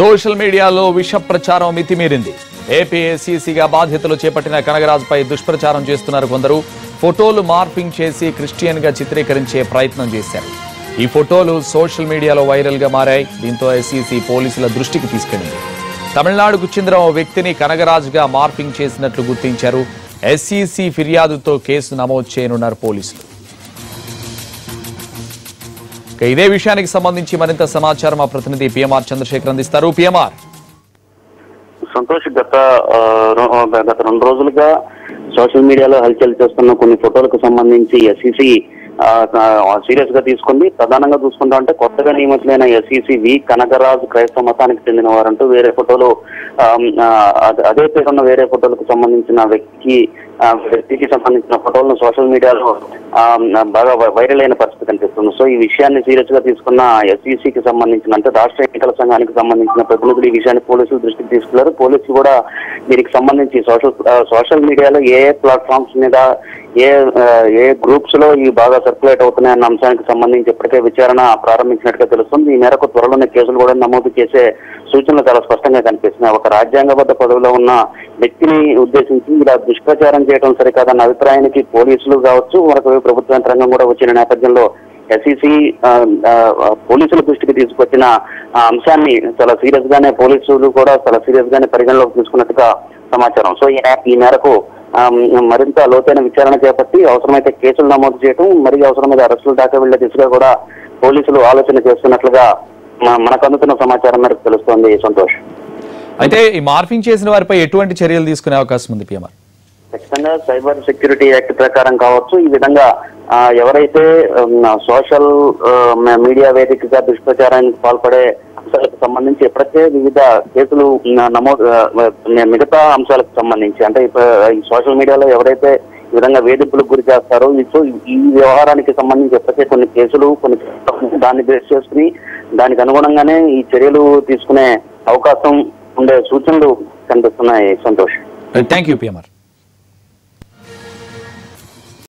social మీడియాలో విష ప్రచారం మితిమీరింది ఏపీఎస్సీసీగా బాధ్యతలు చేపట్టిన కనగరాజుపై దుష్ప్రచారం చేస్తున్నారు కొందరు ఫోటోలు మార్పింగ్ చేసి క్రిస్టియన్ గా చిత్రీకరించే ప్రయత్నం చేశారు ఈ ఫోటోలు సోషల్ మీడియాలో వైరల్ గా మారాయి దీంతో ఎస్సీసీ పోలీసుల దృష్టికి తీసుకెళ్లింది తమిళనాడుకు చెందిన ఓ వ్యక్తిని కనగరాజుగా మార్పింగ్ చేసినట్లు గుర్తించారు ఎస్సీసీ ఫిర్యాదుతో కేసు నమోదు చేయనున్నారు పోలీసులు ఇక ఇదే విషయానికి సంబంధించి మరింత సమాచారం మా ప్రతినిధి పిఎంఆర్ చంద్రశేఖర్ అందిస్తారు పిఎంఆర్ సంతోష్ గత ఆ, రో- గత రెండు రోజులుగా సోషల్ మీడియాలో హల్చల్ చేస్తున్న కొన్ని ఫోటోలకు సంబంధించి ఎస్ఈసి సీరియస్ గా తీసుకుంది ప్రధానంగా చూసుకుంటా అంటే కొత్తగా నియమితులైన ఎస్ఈసి వి కనకరాజు క్రైస్తవ మతానికి చెందిన వారంటూ వేరే ఫోటోలు ఆ, ఆ, అదే- అదే పేరున్న వేరే ఫోటోలకు సంబంధించిన వ్యక్తికి ఆ, వ్యక్తికి సంబంధించిన ఫోటోలను సోషల్ మీడియాలో ఆ, బాగా వై- వైరల్ అయిన పరిస్థితి కనిపిస్తుంది సో ఈ విషయాన్ని సీరియస్ గా తీసుకున్న ఎస్ఈసికి సంబంధించిన అంటే రాష్ట్ర ఎన్నికల సంఘానికి సంబంధించిన ప్రతినిధులు ఈ విషయాన్ని పోలీసులు దృష్టికి తీసుకున్నారు పోలీసులు కూడా దీనికి సంబంధించి సోషల్ ఆ, సోషల్ మీడియాలో ఏ ఏ ప్లాట్ఫామ్స్ మీద ఏ ఆ, ఏ గ్రూప్స్ లో ఇవి బాగా సర్క్యులేట్ అవుతున్నాయన్న అంశానికి సంబంధించి ఇప్పటికే విచారణ ప్రారంభించినట్టుగా తెలుస్తుంది ఈ మేరకు త్వరలోనే కేసులు కూడా నమోదు చేసే సూచనలు చాలా స్పష్టంగా కనిపిస్తున్నాయి ఒక రాజ్యాంగబద్ధ పదవిలో ఉన్న వ్యక్తిని ఉద్దేశించి ఇలా దుష్ప్రచారం చేయడం సరికాదన్న అభిప్రాయానికి పోలీసులు కావచ్చు మరొక ప్రభుత్వ యంత్రాంగం కూడా వచ్చిన నేపథ్యంలో ఎస్ఈసి పోలీసుల దృష్టికి తీసుకొచ్చిన ఆ అంశాన్ని చాలా సీరియస్ గానే పోలీసులు కూడా చాలా సీరియస్ గానే పరిగణలోకి తీసుకున్నట్టుగా సమాచారం సో ఈ నే- ఈ మేరకు ఆ, మరింత లోతైన విచారణ చేపట్టి అవసరమైతే కేసులు నమోదు చేయడం మరియు అవసరమైతే అరెస్టులు దాకా వెళ్లే దిశగా కూడా పోలీసులు ఆలోచన చేస్తున్నట్లుగా మ- మనకు అందుతున్న సమాచారం మేరకు తెలుస్తోంది సంతోష్ అయితే ఈ మార్పింగ్ చేసిన వారిపై ఎటువంటి చర్యలు తీసుకునే అవకాశం ఉంది పిఎంఆర్ ఖచ్చితంగా సైబర్ సెక్యూరిటీ యాక్ట్ ప్రకారం కావచ్చు ఈ విధంగా ఆ, ఎవరైతే ఉమ్, సోషల్ ఆ, మ- మీడియా వేదికగా దుష్ప్రచారానికి పాల్పడే అంశాలకు సంబంధించి ఇప్పటికే వివిధ కేసులు న- నమోదు ఆ, మ- మిగతా అంశాలకు సంబంధించి అంటే ఇప్ప- ఈ సోషల్ మీడియాలో ఎవరైతే ఈ విధంగా వేధింపులకు గురి చేస్తారో ఈ- సో ఈ వ్యవహారానికి సంబంధించి ఇప్పటికే కొన్ని కేసులు కొన్ని దాన్ని బేస్ చేసుకుని దానికి అనుగుణంగానే ఈ చర్యలు తీసుకునే అవకాశం ఉండే సూచనలు కనిపిస్తున్నాయి సంతోష్ థ్యాంక్ యూ పిఎంఆర్